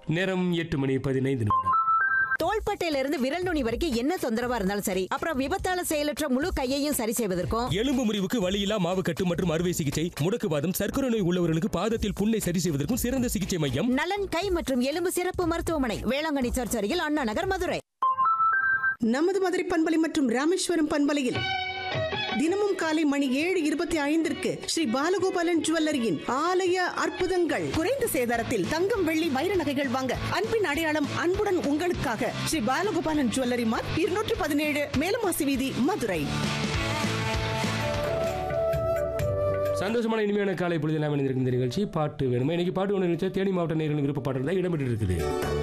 நேரம் எட்டு மணி பதினைந்து நிமிடம் தோள்பட்டையில இருந்து விரல் நுனி வரைக்கும் என்ன தொந்தரவா இருந்தாலும் சரி அப்புறம் விபத்தால செயலற்ற முழு கையையும் சரி செய்வதற்கும் எலும்பு முறிவுக்கு வலியில்லா மாவுக்கட்டு மற்றும் அறுவை சிகிச்சை முடக்குவாதம் சர்க்கரை நோய் உள்ளவர்களுக்கு பாதத்தில் புண்ணை சரி செய்வதற்கும் சிறந்த சிகிச்சை மையம் நலன் கை மற்றும் எலும்பு சிறப்பு மருத்துவமனை வேளாங்கண்ணி சர்ச் அருகில் அண்ணா நகர் மதுரை நமது மதுரை பண்பலை மற்றும் ராமேஸ்வரம் பண்பலையில் தினமும் காலை மணி ஏழு இருபத்தி ஐந்திற்கு ஸ்ரீ பாலகோபாலன் ஜுவல்லரியின் ஆலய அற்புதங்கள் குறைந்த சேதாரத்தில் தங்கம் வெள்ளி வைர நகைகள் வாங்க அன்பின் அடையாளம் அன்புடன் உங்களுக்காக ஸ்ரீ பாலகோபாலன் ஜுவல்லரி மார்க் இருநூற்றி பதினேழு மேலமாசி வீதி மதுரை சந்தோஷமான இனிமையான காலை பொழுது எல்லாம் இணைந்திருக்கும் இந்த நிகழ்ச்சி பாட்டு வேணுமா இன்னைக்கு பாட்டு ஒன்று நிகழ்ச்சியா தேனி மாவட்ட நேர்களின் விருப்ப பாடல் தான் இடம்பெற்று இருக்குது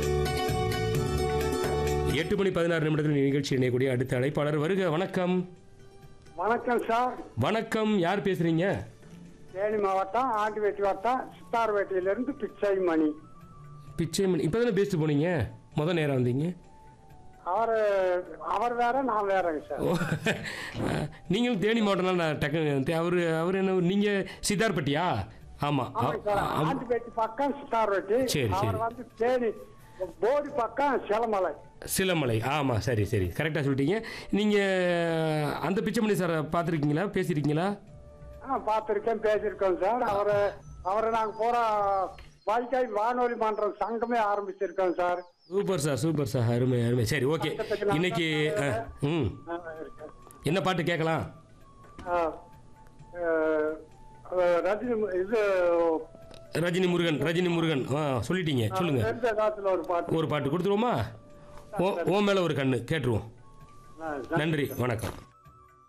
எட்டு மணி பதினாறு நிமிடத்தில் நிகழ்ச்சி இணையக்கூடிய அடுத்த அழைப்பாளர் வருக வணக்கம் வணக்கம் சார் வணக்கம் யார் பேசுறீங்க தேனி மாவட்டம் ஆண்டிவேட்டி வட்டம் சித்தார்வேட்டையிலிருந்து பிச்சை மணி பிச்சை மணி இப்போ தானே பேசிட்டு போனீங்க முத நேரம் வந்தீங்க அவர் அவர் வேற நான் வேறங்க சார் ஓ, நீங்களும் தேனி மாவட்டம்னால நான் டக்கு அவர் அவர் என்ன நீங்கள் சித்தார்பட்டியா ஆமாம் ஆமாங்க சார் ஆண்டிவேட்டி பக்கம் சித்தார்வேட்டி சரி, சரி. அவர் வந்து தேனி போடி பக்கம் சிலமலை சிலமலை ஆமாம் சரி சரி கரெக்டாக சொல்லிட்டீங்க நீங்கள் அந்த பிச்சைமணி சாரை பார்த்துருக்கீங்களா பேசியிருக்கீங்களா ஆ பார்த்துருக்கேன் பேசியிருக்கோம் சார் அவரை அவரை நாங்கள் பூரா வாய்க்காய் வானொலி மன்றம் சங்கமே ஆரம்பிச்சிருக்கோம் sir super sir super sir அருமை அருமை சரி ஓகே இன்னைக்கு ஆ, ம் ஆ, இருக்கேன். என்ன பாட்டு கேட்கலாம் ஆ, அஹ், அஹ், ரஜினி இது ரஜினி முருகன் ரஜினி முருகன் ஆ சொல்லிட்டீங்க சொல்லுங்க தெரிஞ்ச காலத்தில் ஒரு பாட்டு ஒரு பாட்டு கொடுத்துருவோமா ஓ ஓ மேலே ஒரு கண்ணு கேட்டுருவோம் ஆ, நன்றி வணக்கம்